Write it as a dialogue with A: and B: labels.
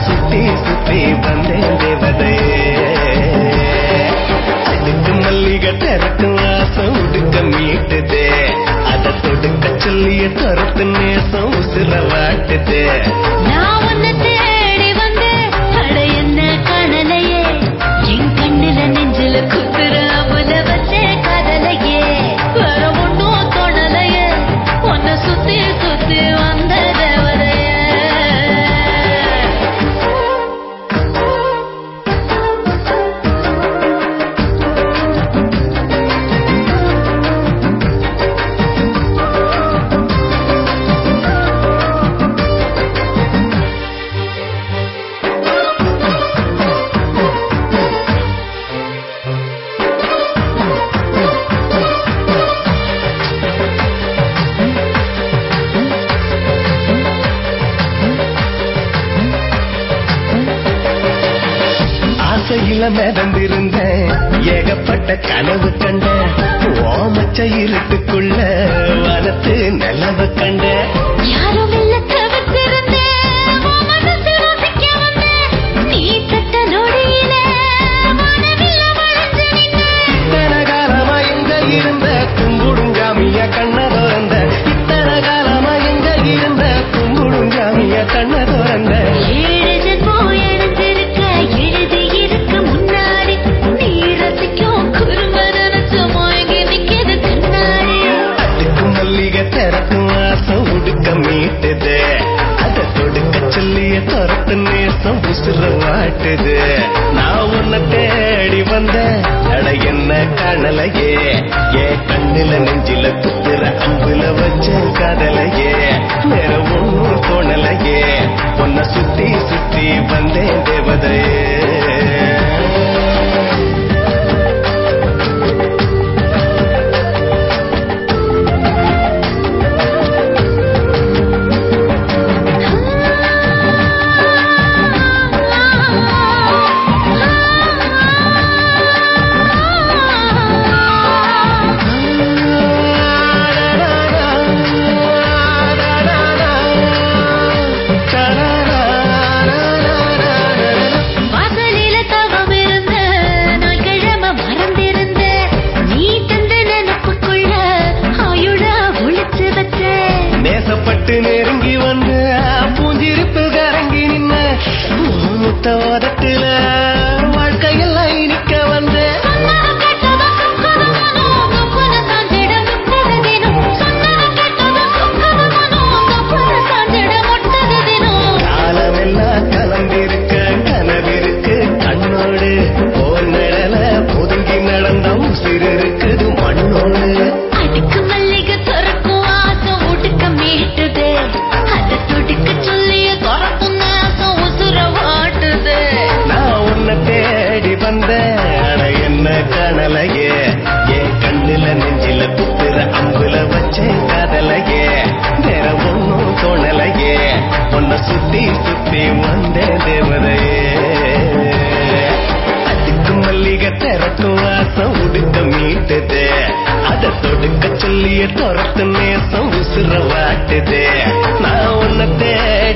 A: சுத்தி சுத்தி வந்தேன் தேவதையே அதுக்கு மல்லிகை திறக்கும் வாசம் உடுக்க மீட்டுதே அத தொடுக்க சொல்லிய துரத்து நேசம் உசுர வாட்டுதே
B: நான் உன்னை தேடி வந்தேன் அட என்ன காணலையே என் கண்ணுல நெஞ்சில குத்துற அவல வச்சே காதலையே வர ஒன்னும் தோணலையே உன்னை சுத்தி சுத்தி வந்த தேவதையே
A: ஆசையில மிதந்திருந்தேன் ஏகப்பட்ட கனவு கண்டேன் ஓமச்ச இருட்டுக்குள்ள வனத்து நிலவு கண்டேன்
B: யாரும் இல்ல தவிர்த்திருந்தேன் உன் மனசை ரசிக்க வந்தேன் நீ தட்ட நொடியில வானவில்ல வளைஞ்சு நின்னேன்
A: இத்தனை காலமா எங்க இருந்த கும்புடுங்காமிய கண்ண திறந்த இத்தனை காலமா எங்க இருந்த கும்புடுங்காமிய கண்ண திறந்த
B: ஏழு ஜென்மம் எழுந்திருக்க எழுதி இருக்கு முன்னாடி நீ ரசிக்கும் குறும்ப நினைச்ச மயங்கி நிக்கிது கண்ணாடி
A: அதுக்கு மல்லிகை திறக்கும் வாசம் உடுக்க மீட்டுது அத தொடுக்க சொல்லிய துரத்து நேசம் உசுர வாட்டுது நான் உன்னை தேடி வந்த அட என்ன காணலையே ஏ கண்ணுல நெஞ்சில குத்துற அம்புல வச்ச காதலையே வேற ஒன்னும் தோணலையே உன்னை சுத்தி சுத்தி வந்தேன் தேவதையே
B: வாசலில தவம் இருந்த நாள் கிழமை மறந்திருந்த நீ தந்த நினப்புக்குள்ள ஆயுளா ஒளிச்சு வச்ச
A: நேசப்பட்டு நெருங்கி வந்து பூஞ்சிருப்பு கரங்கி நின்ன முத்த ஓரத்துல வாழ்க்கையெல்லாம் இனிக்க வந்து
B: சொன்னது கேட்டதா சொக்கதமனோ கப்பன சாஞ்சிட முட்டது தினம் சொன்னது கேட்டதா சொக்கதமனோ கப்பன சாஞ்சிட முட்டது தினம்
A: காலமெல்லாம் கலந்திருக்க கனவிருக்கு கண்ணோடு போல் நிழல ஒதுங்கி நடந்த உசிர் இருக்குது மண்ணோடு
B: அடுக்கு மல்லிகை துறக்கும் ஆசை உடுக்க மீட்டுது அதை துடுக்க சொல்லிய துறக்கும் நேசம் உசுர வாட்டுது
A: நான் உன்னை தேடி வந்த அட என்ன காணலையே என் கண்ணுல நெஞ்சில குத்துற அம்புல வச்ச காதலையே வேற ஒன்னும் தோணலையே உன்னை சுத்தி சுத்தி வந்த தேவதையே அதுக்கு மல்லிகை திறக்கும் வாசம் உடுக்க மீட்டுது அத தொடுக்க சொல்லிய துரத்து நேசம் உசுர வாட்டுது நான் உன்னை தேடி